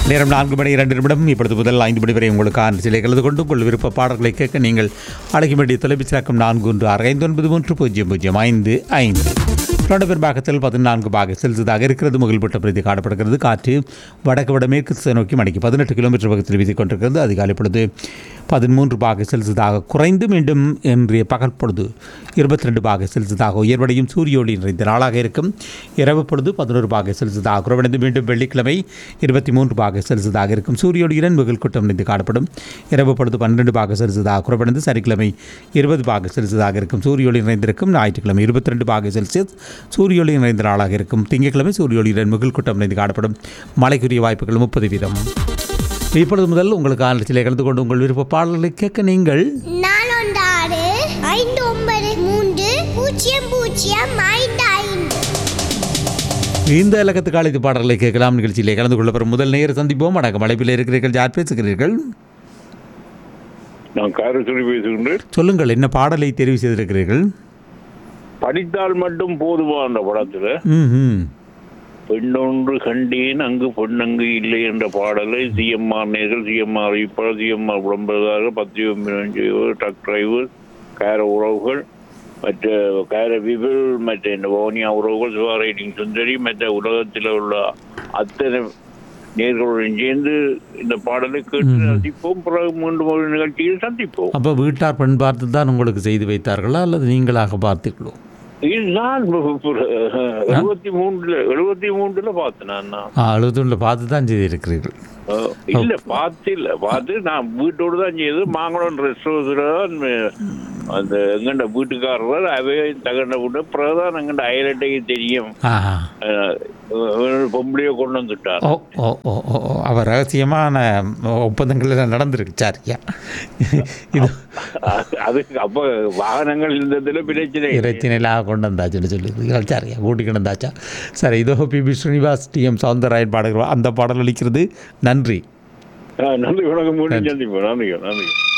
நேரம் நான்கு மணி இரண்டு நிமிடம் இப்பொழுது முதல் ஐந்து மணி வரை உங்களுக்கான சிலை கலந்து கொண்டு உங்கள் விருப்ப பாடல்களை கேட்க நீங்கள் அழைக்க வேண்டிய தொலைபேசி இலக்கம் நான்கு ஒன்று ஆறு ஐந்து ஒன்பது மூன்று பூஜ்ஜியம் பூஜ்ஜியம் ஐந்து ஐந்து தொடர்பெரும் பாகத்தில் பதினான்கு பாக செல்சியதாக இருக்கிறது முகில்பட்ட பிரதி காணப்படுகிறது காற்று வடக்கு வடமேற்கு திசை நோக்கி மணிக்கு பதினெட்டு கிலோமீட்டர் வேகத்தில் வீசிக் கொண்டிருக்கிறது அதிகாலை பொழுது பதிமூன்று பாக செல்சியஸாக குறைந்து மீண்டும் இன்றைய பகல் பொழுது இருபத்தி ரெண்டு பாக செல்சியஸாக உயர்வடையும் சூரிய ஒளி நிறைந்த நாளாக இருக்கும் இரவு பொழுது பதினோரு பாக செல்சியஸாக குறைவடைந்து மீண்டும் வெள்ளிக்கிழமை இருபத்தி மூன்று பாக செல்சியஸாக இருக்கும் சூரிய ஒளியுடன் முகில் கூட்டம் நிறைந்து காணப்படும் இரவு பொழுது பன்னிரெண்டு பாக செல்சியஸாக குறைவடைந்து சனிக்கிழமை இருபது பாக செல்சியஸாக இருக்கும் சூரிய ஒளி நிறைந்திருக்கும் ஞாயிற்றுக்கிழமை இருபத்தி ரெண்டு பாக செல்சியஸ் சூரிய ஒளி நிறைந்த நாளாக இருக்கும் திங்கட்கிழமை சூரிய ஒளியுடன் முகில் கூட்டம் நிறைந்து காணப்படும் மழைக்குரிய வாய்ப்புகள் முப்பது வீதம் இப்பொழுது முதல் உங்களுக்கான சிலை கலந்து கொண்டு உங்கள் விருப்ப பாடல்களை கேட்க நீங்கள் நாலொன்று ஆறு ஐந்து ஒன்பது மூன்று பூஜ்ஜியம் பூஜ்ஜியம் ஐந்து ஐந்து இந்த இலக்கத்துக்கு அழைத்து பாடல்களை கேட்கலாம் நிகழ்ச்சியிலே கலந்து கொள்ள பெறும் முதல் நேர சந்திப்போம் வணக்கம் அழைப்பில் இருக்கிறீர்கள் யார் பேசுகிறீர்கள் நான் காரசுரி பேசுகின்றேன் சொல்லுங்கள் என்ன பாடலை தெரிவு செய்திருக்கிறீர்கள் படித்தால் மட்டும் போதுமா அந்த படத்துல ம் ம் பெண்ணொன்று கண்டேன் அங்கு பொன்னங்கு இல்லை என்ற பாடலை சிஎம்ஆர் நேர்கள் சிஎம்ஆர் இப்போ சிஎம்ஆர் விளம்பரதாக பத்தியம் ட்ரக் டிரைவர் கார உறவுகள் மற்ற கார விபில் மற்ற இந்த வவுனியா உறவுகள் சிவா ரைடிங் சுந்தரி மற்ற உலகத்தில் உள்ள அத்தனை நேர்களுடன் சேர்ந்து இந்த பாடலை கேட்டு ரசிப்போம் பிறகு மீண்டும் ஒரு நிகழ்ச்சியில் சந்திப்போம் அப்போ வீட்டார் பெண் பார்த்து தான் உங்களுக்கு செய்து வைத்தார்களா அல்லது நீங்களாக பார்த்தீர்களோ இது நான் எழுபத்தி மூன்றுல எழுபத்தி மூன்றுல பார்த்தேன் நான் நான். ஆ அழுதுள்ள பார்த்து தான் செய்திருக்கிறீர்கள் அஹ், இல்ல பார்த்து இல்ல பார்த்து நான் வீட்டோடு தான் செய்யுது மாங்கலம் ரெஸ்டோரத்துல தான் மே- அந்த எங்கண்ட வீட்டுக்காரர் அவை தகண்ட விட்டு பிறகுதான் எங்கண்ட அயலட்டைக்கு தெரியும் ஆஹா அஹ், ஒரு பொம்பளைய கொண்டு வந்துட்டார் ஓ ஓ ஓ ஓ ஓ. அவர் ரகசியமான ஒப்பந்தங்கள் எல்லாம் நடந்திருக்கு சரியா இது அது- அதுக்கு அப்ப வாகனங்கள் இருந்ததுல பிரச்சனை இல்லை. பிரச்சனையிலாக கொண்டு வந்தாச்சுன்னு சொல்லியிருக்கீர்கள் சரியா கூட்டிக்கிட்டு வந்தாச்சா சரி இதோ P B Sreenivas T M Soundararajan பாடுகிறோம் அந்த பாடல் அளிக்கிறது நன்றி அஹ், நன்றி வணக்கம் மீண்டும் சந்திப்போம் நன்றி நன்றி